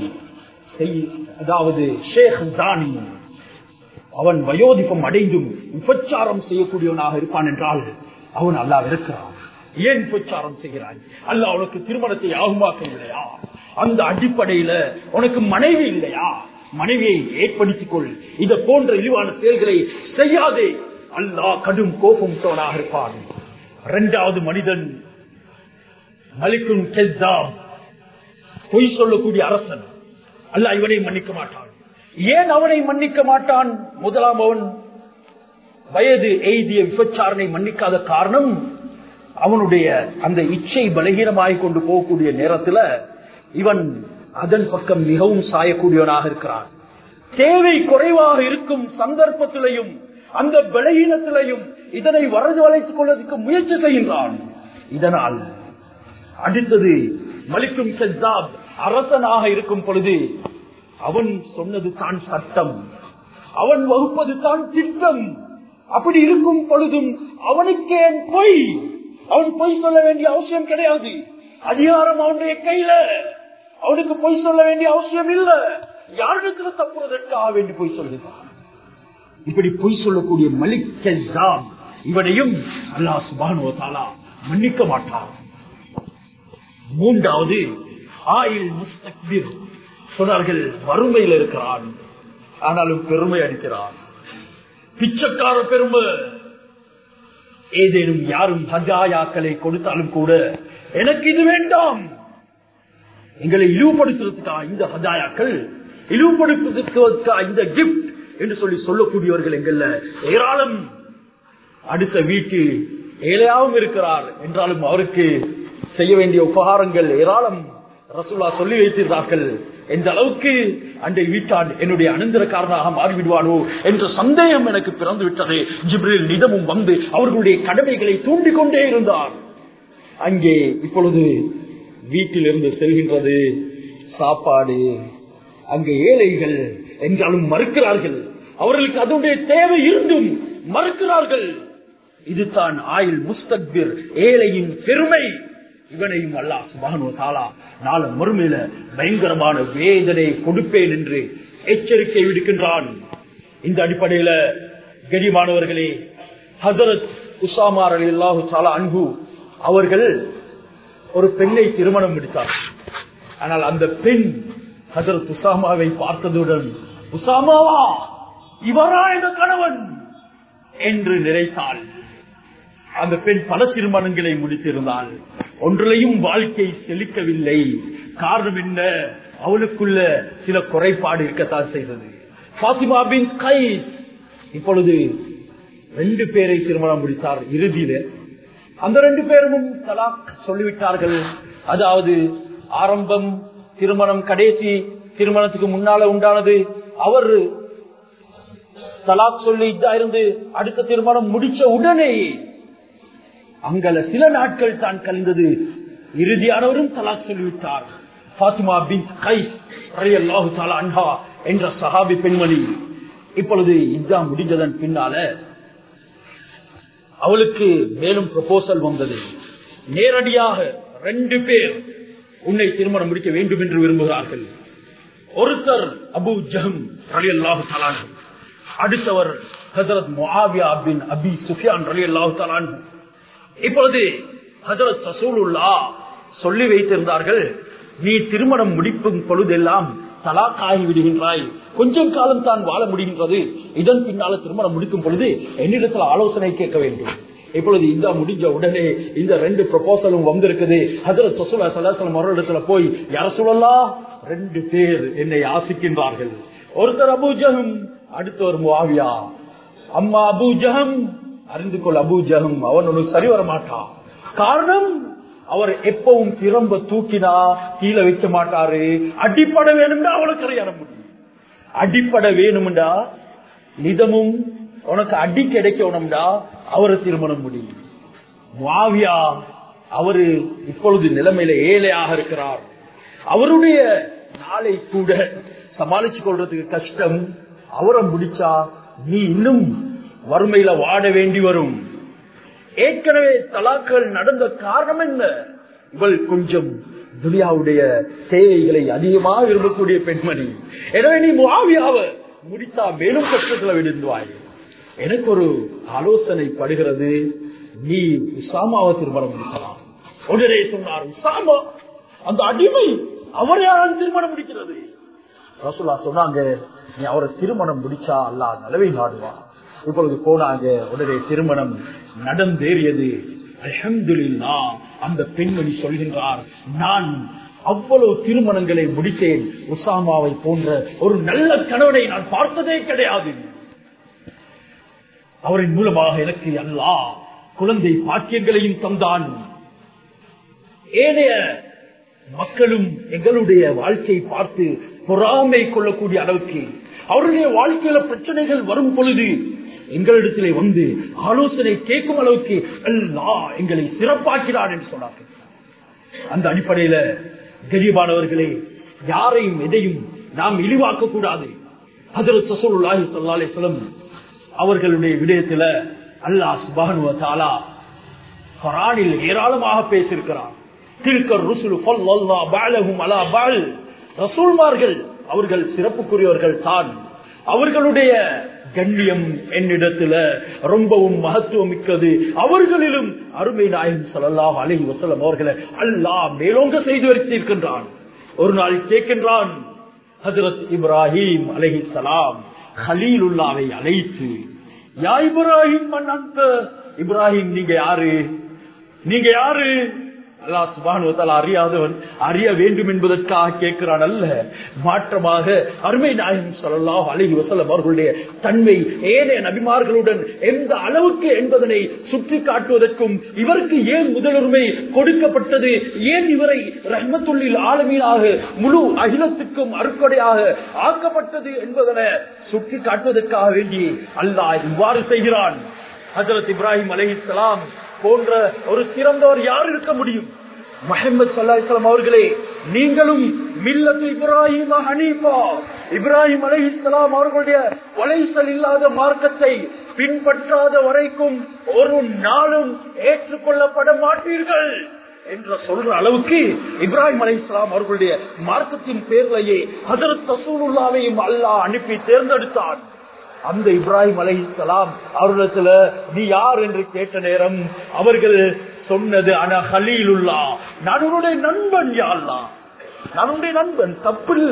[SPEAKER 1] அதாவது ஷேக் தானி அவன் வயோதிப்பம் அடைந்தும் உபச்சாரம் செய்யக்கூடியவனாக இருப்பான் என்றால் அவன் அல்லா இருக்கிறான் ஏன் உபச்சாரம் செய்கிறான் அல்ல அவனுக்கு திருமணத்தை ஆகுமாக்க இல்லையா அந்த அடிப்படையில உனக்கு மனைவி இல்லையா மனைவியை ஏற்படுத்திக் கொள் இத போன்ற இழிவான செயல்களை செய்யாதே அல்லா கடும் கோபம் தோனாக இருப்பான் இரண்டாவது மனிதன் மலிக்கும் கெல்தாம் பொய் சொல்லக்கூடிய அரசன் அல்ல இவனை மன்னிக்க மாட்டான் ஏன் அவனை மன்னிக்க மாட்டான் முதலாம் அவன் வயது எய்திய விபச்சாரனை மன்னிக்காத காரணம் அவனுடைய அந்த இச்சை பலகீனமாகிக் கொண்டு போகக்கூடிய நேரத்தில் இவன் அதன் பக்கம் மிகவும் சாயக்கூடியவனாக இருக்கிறான் தேவை குறைவாக இருக்கும் சந்தர்ப்பத்திலையும் அந்த பலகீனத்திலையும் இதனை வரது வளைத்துக் கொள்வதற்கு முயற்சி செய்கின்றான் இதனால் அடுத்தது மலிக்கும் செத்தாப் அரசனாக இருக்கும் பொழுது அவன் சொன்னது தான் சட்டம் அவன் வகுப்பது தான் திட்டம் அப்படி இருக்கும் பொழுதும் அவனுக்கே பொய் அவன் பொய் சொல்ல வேண்டிய அவசியம் கிடையாது அதிகாரம் அவனுடைய கையில அவனுக்கு பொய் சொல்ல வேண்டிய அவசியம் இல்ல யாரிடத்துல தப்புவதற்காக வேண்டி பொய் சொல்லுகிறான் இப்படி பொய் சொல்லக்கூடிய மலிக் இவனையும் அல்லாஹ் சுபானோ தாலா மன்னிக்க மாட்டான் மூன்றாவது ஆயில் முஸ்தக்பிர் சொன்னார்கள் வறுமையில் இருக்கிறான் ஆனாலும் பெருமை அடிக்கிறான் பிச்சைக்கார பெருமை ஏதேனும் யாரும் ஹஜாயாக்களை கொடுத்தாலும் கூட எனக்கு இது வேண்டாம் எங்களை இழிவுபடுத்துவதற்கா இந்த ஹஜாயாக்கள் இழிவுபடுத்துவதற்கா இந்த கிஃப்ட் என்று சொல்லி சொல்லக்கூடியவர்கள் எங்கள்ல ஏராளம் அடுத்த வீட்டு ஏழையாவும் இருக்கிறார் என்றாலும் அவருக்கு செய்ய வேண்டிய உபகாரங்கள் ஏராளம் ரசூலா சொல்லி வைத்திருந்தார்கள் எந்த அளவுக்கு அண்டை வீட்டான் என்னுடைய அனந்தரக்காரனாக மாறிவிடுவானோ என்ற சந்தேகம் எனக்கு பிறந்து விட்டது ஜிப்ரில் நிதமும் வந்து அவர்களுடைய கடமைகளை தூண்டிக் கொண்டே இருந்தார் அங்கே இப்பொழுது வீட்டிலிருந்து செல்கின்றது சாப்பாடு அங்கே ஏழைகள் என்றாலும் மறுக்கிறார்கள் அவர்களுக்கு அதனுடைய தேவை இருந்தும் மறுக்கிறார்கள் இதுதான் ஆயில் முஸ்தக்பிர் ஏழையின் பெருமை இவனையும் அல்லா சுபானோ தாலா நாள மறுமையில பயங்கரமான வேதனை கொடுப்பேன் என்று எச்சரிக்கை விடுக்கின்றான் இந்த அடிப்படையில கரிமானவர்களே ஹசரத் உசாமார் அலி அல்லாஹு சாலா அன்பு அவர்கள் ஒரு பெண்ணை திருமணம் முடித்தார் ஆனால் அந்த பெண் ஹசரத் உசாமாவை பார்த்ததுடன் உசாமாவா இவரா இந்த கணவன் என்று நினைத்தாள் அந்த பெண் பல திருமணங்களை முடித்திருந்தாள் ஒன்றிலையும் வாழ்க்கை செழிக்கவில்லை காரணம் என்ன அவளுக்குள்ள சில குறைபாடு இருக்கத்தான் செய்தது பாத்திமா பின் கை இப்பொழுது ரெண்டு பேரை திருமணம் முடித்தார் இறுதியில அந்த ரெண்டு பேரும் தலாக் சொல்லிவிட்டார்கள் அதாவது ஆரம்பம் திருமணம் கடைசி திருமணத்துக்கு முன்னால உண்டானது அவர் தலாக் சொல்லி இருந்து அடுத்த திருமணம் முடிச்ச உடனே அங்கல சில நாட்கள் தான் கழிந்தது இறுதியானவரும் தலாக் சொல்லிவிட்டார் பாத்திமா பின் கை அல்லாஹு தாலா அன்ஹா என்ற சஹாபி பெண்மணி இப்பொழுது இதா முடிஞ்சதன் பின்னால அவளுக்கு மேலும் ப்ரொபோசல் வந்தது நேரடியாக ரெண்டு பேர் உன்னை திருமணம் முடிக்க வேண்டும் என்று விரும்புகிறார்கள் ஒருத்தர் அபு ஜஹம் ரலியல்லாஹு தஆலா அன்ஹு. அடுத்தவர் ஹஜரத் முஆவியா பின் அபி சுஃபியான் ரலியல்லாஹு தஆலா அன்ஹு. இப்பொழுது ஹஜரத் ரசூலுல்லா சொல்லி வைத்திருந்தார்கள் நீ திருமணம் முடிக்கும் பொழுதெல்லாம் தலாக் ஆகி விடுகின்றாய் கொஞ்சம் காலம் தான் வாழ முடிகின்றது இதன் பின்னால திருமணம் முடிக்கும் பொழுது என்னிடத்தில் ஆலோசனை கேட்க வேண்டும் இப்பொழுது இந்த முடிஞ்ச உடனே இந்த ரெண்டு ப்ரொபோசலும் வந்திருக்குது அதுல தொசுலா சலாசலம் இடத்துல போய் யார சொல்லலாம் ரெண்டு பேர் என்னை ஆசிக்கின்றார்கள் ஒருத்தர் அபூஜகம் அடுத்தவர் முவாவியா அம்மா அபூஜகம் அறிந்து கொள் அபூஜகம் அவன் உனக்கு சரி வர மாட்டான் காரணம் அவர் எப்பவும் திரும்ப தூக்கினா கீழே வைக்க மாட்டாரு அடிப்படை வேணும்னா அவளுக்கு கரையாட முடியும் அடிப்படை வேணும்டா நிதமும் உனக்கு அடி கிடைக்கணும்டா அவரை திருமணம் முடியும் மாவியா அவரு இப்பொழுது நிலைமையில ஏழையாக இருக்கிறார் அவருடைய நாளை கூட சமாளிச்சு கொள்றதுக்கு கஷ்டம் அவரை முடிச்சா நீ இன்னும் வறுமையில வாட வேண்டி வரும் ஏற்கனவே தலாக்கள் நடந்த காரணம் என்ன இவள் கொஞ்சம் துனியாவுடைய தேவைகளை அதிகமாக விரும்பக்கூடிய பெண்மணி எனவே நீ முவாவியாவ முடித்தா மேலும் கஷ்டத்துல விழுந்துவாய் எனக்கு ஒரு ஆலோசனை படுகிறது நீ உசாமாவை திருமணம் முடிக்கலாம் உடனே சொன்னார் உசாமா அந்த அடிமை அவரை யாரும் திருமணம் முடிக்கிறது ரசூலா சொன்னாங்க நீ அவரை திருமணம் முடிச்சா அல்லா நலவை நாடுவா இப்பொழுது போனாங்க உடனே திருமணம் நடந்தேறியது அல்ஹம்துலில்லா அந்த பெண்மணி சொல்கின்றார் நான் அவ்வளவு திருமணங்களை முடித்தேன் உசாமாவை போன்ற ஒரு நல்ல கணவனை நான் பார்த்ததே கிடையாது அவரின் மூலமாக எனக்கு அல்லா குழந்தை பாக்கியங்களையும் தந்தான் ஏனைய மக்களும் எங்களுடைய வாழ்க்கையை பார்த்து பொறாமை கொள்ளக்கூடிய அளவுக்கு அவருடைய வாழ்க்கையில பிரச்சனைகள் வரும் பொழுது எங்களிடத்திலே வந்து ஆலோசனை கேட்கும் அளவுக்கு அல்லா எங்களை சிறப்பாக்கிறார் என்று சொன்னார்கள் அந்த அடிப்படையில கரிபானவர்களே யாரையும் எதையும் நாம் இழிவாக்க கூடாது ஹதரத் ரசூலுல்லாஹி ஸல்லல்லாஹு அலைஹி வஸல்லம் அவர்களுடைய விடயத்துல அல்லாஹ் சுப்ஹானஹு வ தஆலா குர்ஆனில் ஏராளமாக பேசியிருக்கிறார் தில்கர் ருசுலு ஃபல்லல்லாஹு பஅலஹும் அலா பஅல் ரசூல்மார்கள் அவர்கள் சிறப்புக்குரியவர்கள் தான் அவர்களுடைய கண்ணியம் என்னிடத்துல ரொம்பவும் மகத்துவம் மிக்கது அவர்களிலும் அருமை நாயகம் ஸல்லல்லாஹு அலைஹி வஸல்லம் அவர்களை அல்லாஹ் மேலோங்க செய்து வைத்திருக்கின்றான் ஒரு நாள் கேட்கின்றான் ஹஜரத் இப்ராஹிம் அலைஹி சலாம் ஹலீலுல்லாவை அழைத்து யா இப்ராஹிம் மன் அன்த இப்ராஹிம் நீங்க யாரு நீங்க யாரு அல்லா சுபானுவத்தால் அறியாதவன் அறிய வேண்டும் என்பதற்காக கேட்கிறான் அல்ல மாற்றமாக அருமை நாயகம் சொல்லலாம் அழகி வசலம் அவர்களுடைய தன்மை ஏனைய நபிமார்களுடன் எந்த அளவுக்கு என்பதனை சுற்றி காட்டுவதற்கும் இவருக்கு ஏன் முதலுரிமை கொடுக்கப்பட்டது ஏன் இவரை ரஹ்மத்துள்ளில் ஆளுமையாக முழு அகிலத்துக்கும் அறுக்கடையாக ஆக்கப்பட்டது என்பதனை சுற்றி காட்டுவதற்காக வேண்டி அல்லாஹ் இவ்வாறு செய்கிறான் ஹசரத் இப்ராஹிம் அலைஹிஸ்லாம் போன்ற ஒரு சிறந்தவர் யார் இருக்க முடியும் முகமது சல்லாஹம் அவர்களே நீங்களும் மில்லத்து இப்ராஹிம் ஹனீஃபா இப்ராஹிம் அலைஹிஸ்லாம் அவர்களுடைய வலைசல் இல்லாத மார்க்கத்தை பின்பற்றாத வரைக்கும் ஒரு நாளும் ஏற்றுக்கொள்ளப்பட மாட்டீர்கள் என்ற சொல்ற அளவுக்கு இப்ராஹிம் அலி இஸ்லாம் அவர்களுடைய மார்க்கத்தின் பேர்லையே ஹசரத் ரசூலுல்லாவையும் அல்லாஹ் அனுப்பி தேர்ந்தெடுத்தான் அந்த இப்ராஹிம் அலை இஸ்லாம் அவர்களிடத்துல நீ யார் என்று கேட்ட நேரம் அவர்கள் சொன்னது ஆனா ஹலீலுல்லா நான் உன்னுடைய நண்பன் யாழ்லா நான் உன்னுடைய நண்பன் தப்பில்ல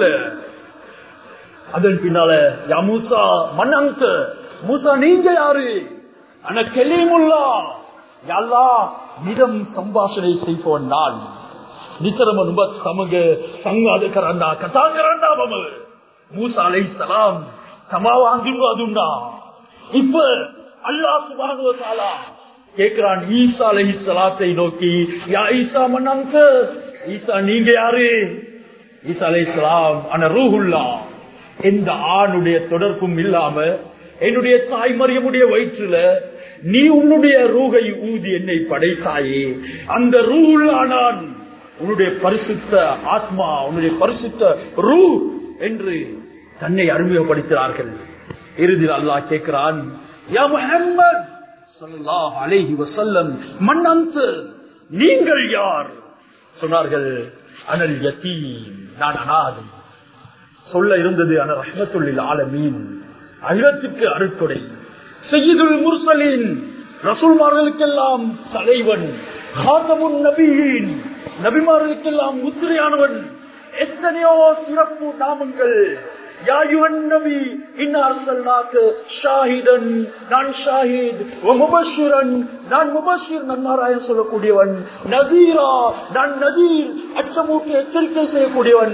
[SPEAKER 1] அதன் பின்னால யா மூசா மன்னங்க மூசா நீங்க யாரு ஆனா கெலீமுல்லா யாழ்லா மிதம் சம்பாஷணை செய்பவன் நான் நித்தரம நுபத் சமக சங்காத கரண்டா கதா கரண்டா மம மூசா அலை சலாம் சமாவாங்கிருந்தோ அதுண்டா இப்ப அல்லா சுபானுவத்தாலா கேக்குறான் ஈசா அலை சலாத்தை நோக்கி யா ஈசா மன்னங்க ஈசா நீங்க யாரு ஈசா அலை சலாம் ஆனா ரூஹுல்லா எந்த ஆணுடைய தொடர்பும் இல்லாம என்னுடைய தாய் மரியமுடைய வயிற்றுல நீ உன்னுடைய ரூகை ஊதி என்னை படைத்தாயே அந்த ரூஹுல்லா நான் உன்னுடைய பரிசுத்த ஆத்மா உன்னுடைய பரிசுத்த ரூ என்று தன்னை அறிமுகப்படுத்தினார்கள் இறுதியில் அல்லாஹ் கேட்கிறான் யா முஹம்மத் ஸல்லல்லாஹு அலைஹி வஸல்லம் மன் அன்த நீங்கள் யார் சொன்னார்கள் அனல் யத்தீம் நான் அனாதை சொல்ல இருந்தது அன ரஹமத்துள்ளில் ஆலமீன் அகிலத்துக்கு அருட்கொடை செய்யுதுல் முர்சலின் ரசூல்மார்களுக்கெல்லாம் தலைவன் காத்தமுன் நபியின் நபிமார்களுக்கெல்லாம் முத்திரையானவன் எத்தனையோ சிறப்பு நாமங்கள் யாயுவன் நபி இன்னார்சல்லாக்கு ஷாஹிதன் நான் ஷாஹித் முபஷிரன் நான் முபஷிர் நன்மாராயம் சொல்லக்கூடியவன் நதீரா நான் நதீர் அச்சமூட்டி எச்சரிக்கை செய்யக்கூடியவன்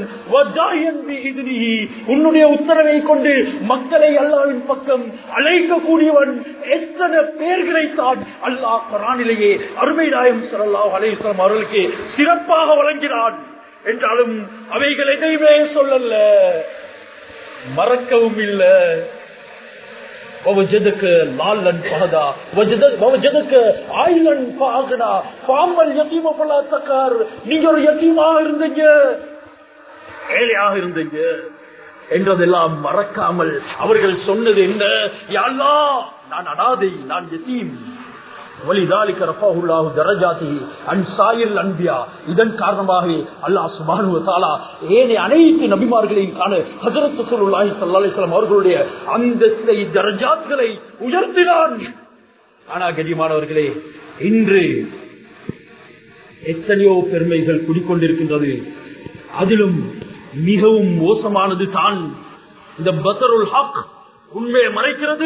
[SPEAKER 1] உன்னுடைய உத்தரவை கொண்டு மக்களை அல்லாவின் பக்கம் அழைக்கக்கூடியவன் எத்தனை பேர்களை தான் அல்லாஹ் குரானிலேயே அருமை நாயம் சல்லாஹ் அலேஸ்வரம் அவர்களுக்கு சிறப்பாக வழங்கினான் என்றாலும் அவைகள் எதையுமே சொல்லல மறக்கவும் இல்ல ووجدك لالا فهدا ووجدك عائلا فاغنا فاما اليتيم فلا تقهر நீங்க ஒரு யத்தீமாக இருந்தீங்க ஏழையாக இருந்தீங்க என்றதெல்லாம் மறக்காமல் அவர்கள் சொன்னது என்ன யாழ்லா நான் அனாதை நான் யத்தீம் இதன் காரணமாக அல்லா சுபானு தாலா ஏனைய அனைத்து நபிமார்களையும் காண ஹசரத்து சொல்லாஹி சல்லாஸ்லாம் அவர்களுடைய அந்தஸ்தை தரஜாத்களை உயர்த்தினான் ஆனா கண்ணியமானவர்களே இன்று எத்தனையோ பெருமைகள் குடிக்கொண்டிருக்கின்றது அதிலும் மிகவும் மோசமானது தான் இந்த பத்தருல் ஹக் உண்மையை மறைக்கிறது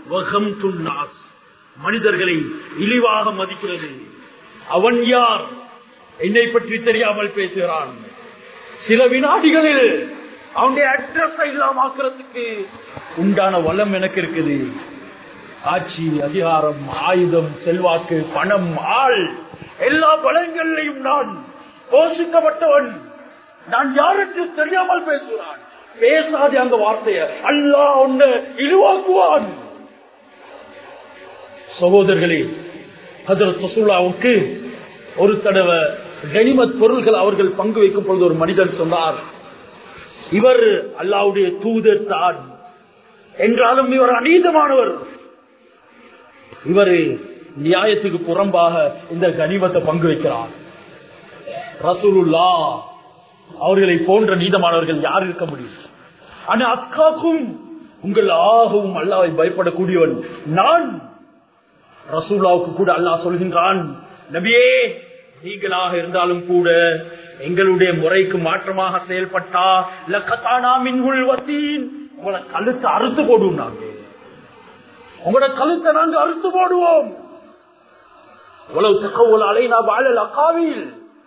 [SPEAKER 1] மனிதர்களை இழிவாக மதிக்கிறது அவன் யார் என்னை பற்றி தெரியாமல் பேசுகிறான் சில வினாடிகளில் அவனுடைய அட்ரஸ் இல்லாமக்கிறதுக்கு உண்டான வளம் எனக்கு இருக்குது ஆட்சி அதிகாரம் ஆயுதம் செல்வாக்கு பணம் ஆள் எல்லா பலங்களையும் நான் போஷிக்கப்பட்டவன் நான் யாருக்கு தெரியாமல் பேசுகிறான் பேசாதே அந்த வார்த்தைய அல்லா ஒன்ன இழிவாக்குவான் சகோதரர்களே ஹசரத் ரசூல்லாவுக்கு ஒரு தடவை கனிமத் பொருள்கள் அவர்கள் பங்கு வைக்கும் பொழுது ஒரு மனிதன் சொன்னார் இவர் அல்லாவுடைய தூதர் தான் என்றாலும் இவர் அநீதமானவர் இவர் நியாயத்துக்கு புறம்பாக இந்த கனிமத்தை பங்கு வைக்கிறார் ரசூலுல்லா அவர்களை போன்ற நீதமானவர்கள் யார் இருக்க முடியும் ஆனா அக்காக்கும் உங்கள் ஆகவும் அல்லாவை பயப்படக்கூடியவன் நான் ரசூலாவுக்கு கூட அல்லாஹ் சொல்கின்றான் நபியே நீங்களாக இருந்தாலும் கூட எங்களுடைய முறைக்கு மாற்றமாக செயல்பட்டா லக்கத்தானா மின்குள் வத்தீன் உங்களை கழுத்தை அறுத்து போடுவோம் நாங்க உங்களோட கழுத்தை நாங்க அறுத்து போடுவோம் உலவு தக்கவுல அலைனா வாழல் அக்காவில்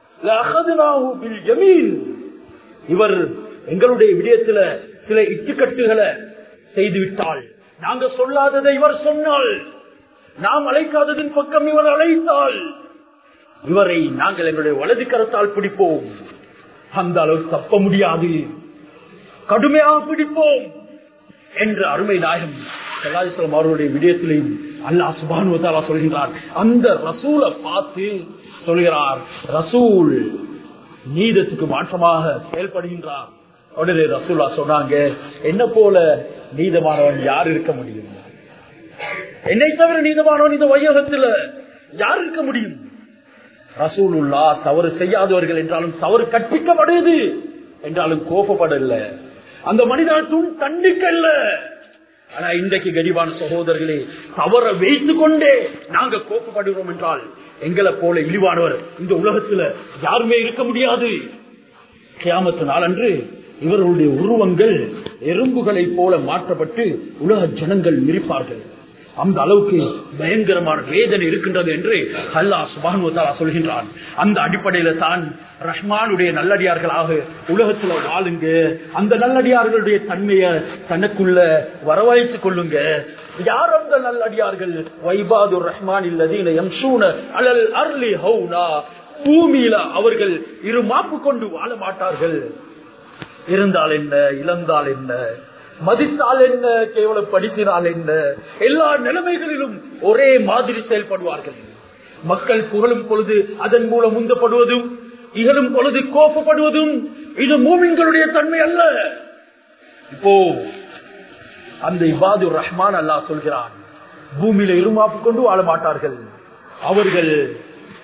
[SPEAKER 1] இவர் எங்களுடைய விடயத்துல சில இட்டுக்கட்டுகளை செய்து விட்டால் நாங்க சொல்லாததை இவர் சொன்னால் நாம் அழைக்காததின் பக்கம் இவர் அழைத்தால் இவரை நாங்கள் எங்களுடைய வலது கரத்தால் பிடிப்போம் அந்த அளவு தப்ப முடியாது கடுமையாக பிடிப்போம் என்று அருமை நாயகம் கலாச்சாரம் அவர்களுடைய விடயத்திலையும் அல்லா சுபானுவத்தாலா சொல்கின்றார் அந்த ரசூலை பார்த்து சொல்கிறார் ரசூல் நீதத்துக்கு மாற்றமாக செயல்படுகின்றார் உடனே ரசூலா சொன்னாங்க என்ன போல நீதமானவன் யார் இருக்க முடியும் என்னை தவிர நீதமானவன் இந்த வையகத்தில் யார் இருக்க முடியும் ரசூலுல்லா தவறு செய்யாதவர்கள் என்றாலும் தவறு கற்பிக்கப்படுது என்றாலும் கோபப்படல அந்த மனிதனும் தண்டிக்கல்ல ஆனா இன்றைக்கு கரிவான சகோதரர்களே தவற வைத்துக் கொண்டே நாங்க கோபப்படுகிறோம் என்றால் எங்களை போல இழிவானவர் இந்த உலகத்துல யாருமே இருக்க முடியாது கியாமத்து நாளன்று இவர்களுடைய உருவங்கள் எறும்புகளை போல மாற்றப்பட்டு உலக ஜனங்கள் மிரிப்பார்கள் அந்த அளவுக்கு பயங்கரமான வேதனை இருக்கின்றது என்று அல்லா சுபானுவத்தாலா சொல்கின்றான் அந்த அடிப்படையில தான் ரஹ்மானுடைய நல்லடியார்களாக உலகத்துல வாழுங்க அந்த நல்லடியார்களுடைய தன்மைய தனக்குள்ள வரவழைத்துக் கொள்ளுங்க யார் அந்த நல்லடியார்கள் வைபாதுர் ரஹ்மான் இல்லதீன எம்சூன அலல் அர்லி ஹவுனா பூமியில அவர்கள் இரு மாப்பு கொண்டு வாழ மாட்டார்கள் இருந்தால் என்ன இழந்தால் என்ன மதித்தால் என்ன கேவலப்படுத்தினால் என்ன எல்லா நிலைமைகளிலும் ஒரே மாதிரி செயல்படுவார்கள் மக்கள் புகழும் பொழுது அதன் மூலம் உந்தப்படுவதும் இகழும் பொழுது கோப்பப்படுவதும் இது மூமின்களுடைய தன்மை அல்ல இப்போ அந்த இபாது ரஹ்மான் அல்லா சொல்கிறான் பூமியில இருமாப்பு கொண்டு வாழ மாட்டார்கள் அவர்கள்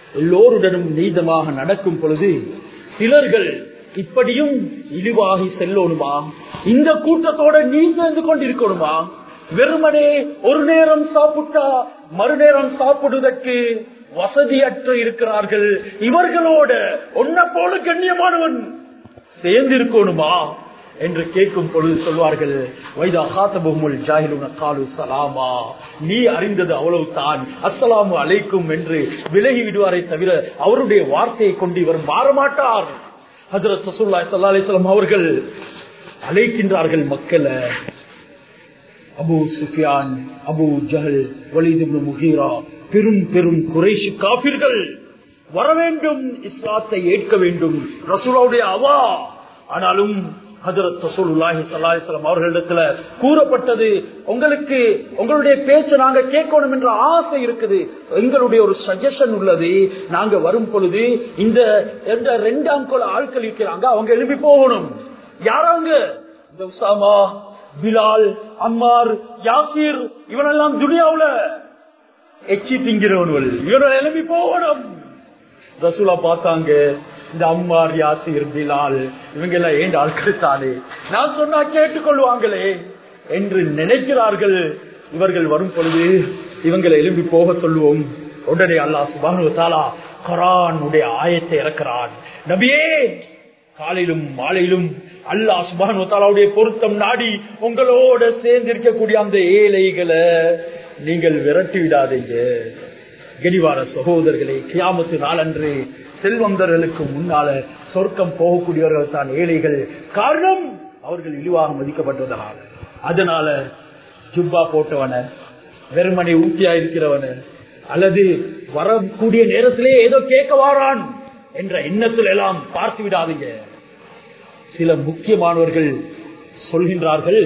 [SPEAKER 1] எல்லோருடனும் நீதமாக நடக்கும் பொழுது சிலர்கள் இப்படியும் இழிவாகி செல்லணுமா இந்த கூட்டத்தோட நீ சேர்ந்து கொண்டிருக்கணுமா வெறுமனே ஒரு நேரம் சாப்பிட்டா மறுநேரம் சாப்பிடுவதற்கு வசதியற்று இருக்கிறார்கள் இவர்களோட ஒன்ன போல கண்ணியமானவன் சேர்ந்து இருக்கணுமா என்று கேட்கும் பொழுது சொல்வார்கள் வைதா காத்தபுமுல் ஜாஹிலுன காலு சலாமா நீ அறிந்தது அவ்வளவு தான் அஸ்ஸலாமு அலைக்கும் என்று விலகி விடுவாரை தவிர அவருடைய வார்த்தையை கொண்டு இவர் மாறமாட்டார் ஹஜரத் சசூல்லா சல்லா அலிஸ்லாம் அவர்கள் அழைக்கின்றார்கள் மக்களை அபு சுஃபியான் அபு ஜஹல் வலிது முகீரா பெரும் பெரும் குறைஷ் காபிர்கள் வர வேண்டும் இஸ்லாத்தை ஏற்க வேண்டும் ரசூலாவுடைய அவா ஆனாலும் ஹஜரத் ரசூலுல்லாஹி ஸல்லல்லாஹு அவர்களிடத்துல கூறப்பட்டது உங்களுக்கு உங்களுடைய பேச்சை நாங்க கேட்கணும் என்ற ஆசை இருக்குது எங்களுடைய ஒரு சஜஷன் உள்ளது நாங்க வரும் பொழுது இந்த என்ற ரெண்டாம் கோல ஆட்கள் இருக்கிறாங்க அவங்க எழுப்பி போகணும் யாராங்க இந்த உசாமா பிலால் அம்மார் யாசிர் இவனெல்லாம் துனியாவுல எச்சி திங்கிறவன்கள் இவனை எழுப்பி போகணும் ரசூலா பார்த்தாங்க இந்த அம்மார் யாசிர் பிலால் இவங்க எல்லாம் ஏண்ட ஆட்கள் தானே நான் சொன்னா கேட்டுக்கொள்வாங்களே என்று நினைக்கிறார்கள் இவர்கள் வரும் பொழுது இவங்களை எழுப்பி போக சொல்லுவோம் உடனே அல்லாஹ் சுபானு தாலா குரானுடைய ஆயத்தை இறக்கிறான் நபியே காலையிலும் மாலையிலும் அல்லாஹ் சுபானு தாலாவுடைய பொருத்தம் நாடி உங்களோட சேர்ந்து இருக்கக்கூடிய அந்த ஏழைகளை நீங்கள் விரட்டி விடாதீங்க கெடிவார சகோதரர்களே கியாமத்து நாளன்று செல்வந்தர்களுக்கு முன்னால சொர்க்கம் போகக்கூடியவர்கள் தான் ஏழைகள் காரணம் அவர்கள் இழிவாக மதிக்கப்பட்டதனால அதனால ஜுப்பா போட்டவன வெறுமனை ஊட்டியா இருக்கிறவன அல்லது வரக்கூடிய நேரத்திலே ஏதோ கேட்க வாரான் என்ற எண்ணத்தில் எல்லாம் பார்த்து விடாதீங்க சில முக்கியமானவர்கள் சொல்கின்றார்கள்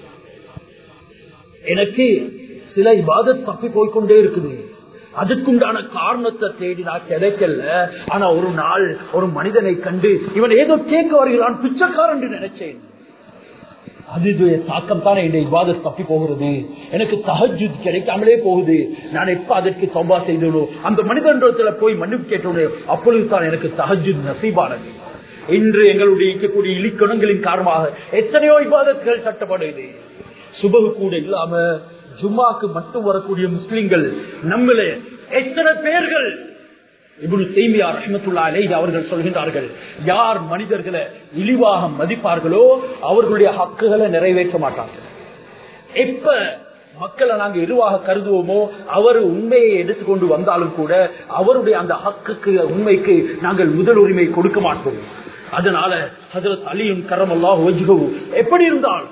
[SPEAKER 1] எனக்கு சில இபாதத் தப்பி போய்கொண்டே இருக்குது அதுக்குண்டான காரணத்தை தேடி நான் கிடைக்கல ஆனா ஒரு நாள் ஒரு மனிதனை கண்டு இவன் ஏதோ கேட்க வருகிறான் பிச்சைக்காரன் நினைச்சேன் அதுடைய தாக்கம் தான் என்னுடைய இபாதத் தப்பி போகிறது எனக்கு தஹஜு கிடைக்காமலே போகுது நான் எப்ப அதற்கு தொம்பா செய்தனோ அந்த மனிதன்றத்துல போய் மன்னிப்பு கேட்டோனே அப்பொழுது தான் எனக்கு தஹஜு நசீபானது இன்று எங்களுடைய இருக்கக்கூடிய இலிக்கணங்களின் காரணமாக எத்தனையோ இபாதத்துகள் சட்டப்படுது சுபகு கூட இல்லாம ஜும்மாக்கு மட்டும் வரக்கூடிய முஸ்லிம்கள் நம்மளே எத்தனை பேர்கள் இவனு செய்மியா ரஹமத்துல்லா அலை அவர்கள் சொல்கின்றார்கள் யார் மனிதர்களை இழிவாக மதிப்பார்களோ அவர்களுடைய ஹக்குகளை நிறைவேற்ற மாட்டார்கள் எப்ப மக்களை நாங்க எதுவாக கருதுவோமோ அவர் உண்மையை எடுத்துக்கொண்டு வந்தாலும் கூட அவருடைய அந்த ஹக்குக்கு உண்மைக்கு நாங்கள் முதல் உரிமை கொடுக்க மாட்டோம் அதனால ஹசரத் அலியும் கரம் அல்லாஹ் எப்படி இருந்தால்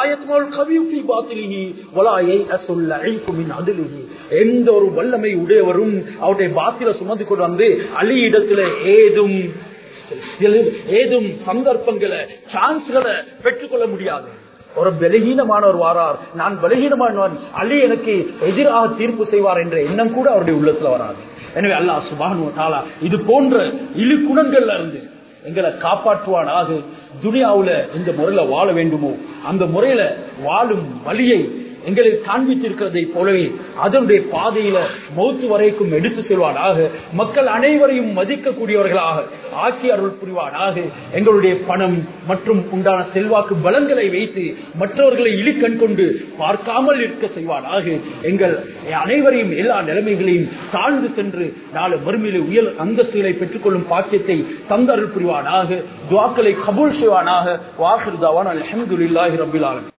[SPEAKER 1] எந்த ஒரு வல்லமை உடையவரும் அவருடைய பாத்திர சுமந்து கொண்டு வந்து அலி இடத்துல ஏதும் ஏதும் சந்தர்ப்பங்களை சான்ஸ்களை பெற்றுக்கொள்ள முடியாது ஒரு பலகீனமானவர் வாரார் நான் பலகீனமானவன் அலி எனக்கு எதிராக தீர்ப்பு செய்வார் என்ற எண்ணம் கூட அவருடைய உள்ளத்துல வராது எனவே அல்லாஹ் சுபானு தாலா இது போன்ற இழு குணங்கள்ல இருந்து எங்களை காப்பாற்றுவானாக துனியாவுல இந்த முறையில வாழ வேண்டுமோ அந்த முறையில வாழும் வழியை எங்களுக்கு காண்பித்திருக்கிறதை போலவே அதனுடைய பாதையில மௌத்து வரைக்கும் எடுத்து செல்வானாக மக்கள் அனைவரையும் மதிக்கக்கூடியவர்களாக ஆக்கி அருள் புரிவானாக எங்களுடைய பணம் மற்றும் உண்டான செல்வாக்கு பலங்களை வைத்து மற்றவர்களை இழிக்கண் கொண்டு பார்க்காமல் இருக்க செய்வானாக எங்கள் அனைவரையும் எல்லா நிலைமைகளையும் தாழ்ந்து சென்று நாலு மறுமையில உயர் அந்தஸ்துகளை பெற்றுக்கொள்ளும் பாக்கியத்தை தந்தருள் புரிவானாக துவாக்களை கபூல் செய்வானாக வாசிருதாவான் அலமதுல்லாஹி ரபிலாலும்